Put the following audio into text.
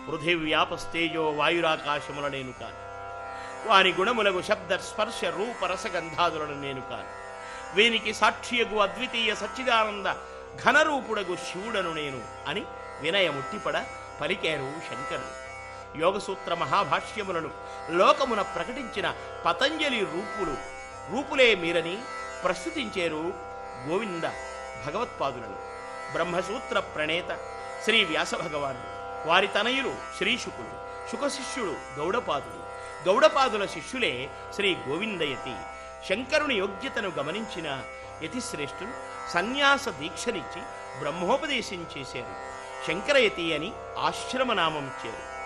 పృథివ్యాపస్తేజో వాయురాకాశముల నేను కాను వాని గుణములకు శబ్ద స్పర్శ రూప రసగంధాదులను నేను కాను వీనికి సాక్షియగు అద్వితీయ సచ్చిదానంద ఘనరూపుడగు శివుడను నేను అని వినయముట్టిపడ పలికారు శంకరుడు యోగసూత్ర మహాభాష్యములను లోకమున ప్రకటించిన పతంజలి రూపులు రూపులే మీరని ప్రస్తుతించేరు గోవింద భగవత్పాదులను బ్రహ్మసూత్ర ప్రణేత శ్రీ వ్యాస భగవానుడు వారి తనయులు శ్రీశుకులు శుకశిష్యుడు గౌడపాదుడు గౌడపాదుల శిష్యులే శ్రీ గోవిందయతి శంకరుని యోగ్యతను గమనించిన యతిశ్రేష్ఠులు సన్యాస దీక్షనిచ్చి బ్రహ్మోపదేశం చేశారు శంకరయతి అని ఆశ్రమనామం ఇచ్చారు